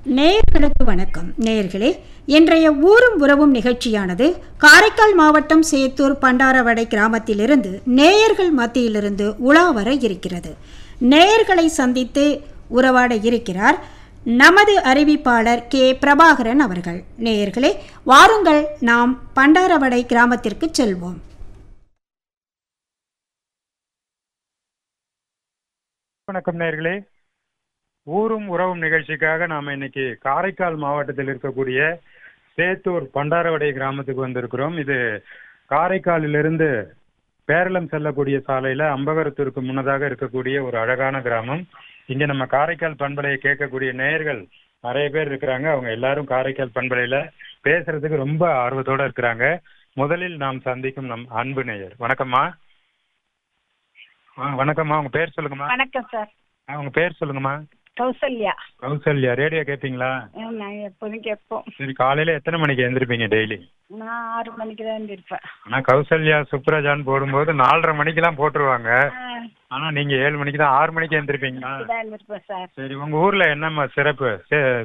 நேயர்களுக்கு வணக்கம் நேயர்களே இன்றைய ஊரும் உறவும் நிகழ்ச்சியானது காரைக்கால் மாவட்டம் சேத்தூர் பண்டாரவடை கிராமத்திலிருந்து நேயர்கள் மத்தியிலிருந்து உலா வர இருக்கிறது நேயர்களை சந்தித்து உறவாட இருக்கிறார் நமது அறிவிப்பாளர் கே பிரபாகரன் அவர்கள் நேயர்களே வாருங்கள் நாம் பண்டாரவடை கிராமத்திற்கு செல்வோம் வணக்கம் நேர்களே ஊரும் உறவும் நிகழ்ச்சிக்காக நாம இன்னைக்கு காரைக்கால் மாவட்டத்தில் இருக்கக்கூடிய சேத்தூர் பண்டாரவடை கிராமத்துக்கு வந்திருக்கிறோம் இது காரைக்காலிலிருந்து பேரளம் செல்லக்கூடிய சாலையில அம்பகரத்தூருக்கு முன்னதாக இருக்கக்கூடிய ஒரு அழகான கிராமம் இங்க நம்ம காரைக்கால் பண்பலையை கேட்கக்கூடிய நேயர்கள் நிறைய பேர் இருக்கிறாங்க அவங்க எல்லாரும் காரைக்கால் பண்பலையில பேசுறதுக்கு ரொம்ப ஆர்வத்தோட இருக்கிறாங்க முதலில் நாம் சந்திக்கும் நம் அன்பு நேயர் வணக்கம்மா ஆ, வணக்கம்மா உங்க பேர் சொல்லுங்கம்மா வணக்கம் சார் ஆ, உங்க பேர் சொல்லுங்கம்மா கௌசல்யா கௌசல்யா ரேடியோ கேட்பீங்களா அஹ் நான் எப்போதும் கேட்போம் சரி காலையில எத்தனை மணிக்கு எழுந்திருப்பீங்க டெய்லி நான் ஆறு மணிக்கு தான் இருப்பேன் ஆனா கௌசல்யா சுப்ரஜான் போடும்போது நாலரை மணிக்கெல்லாம் போட்டுருவாங்க ஆனா நீங்க ஏழு மணிக்கு தான் ஆறு மணிக்கு எழுந்திருப்பீங்களா தான் இருப்பேன் சார் சரி உங்க ஊர்ல என்னம்மா சிறப்பு சே-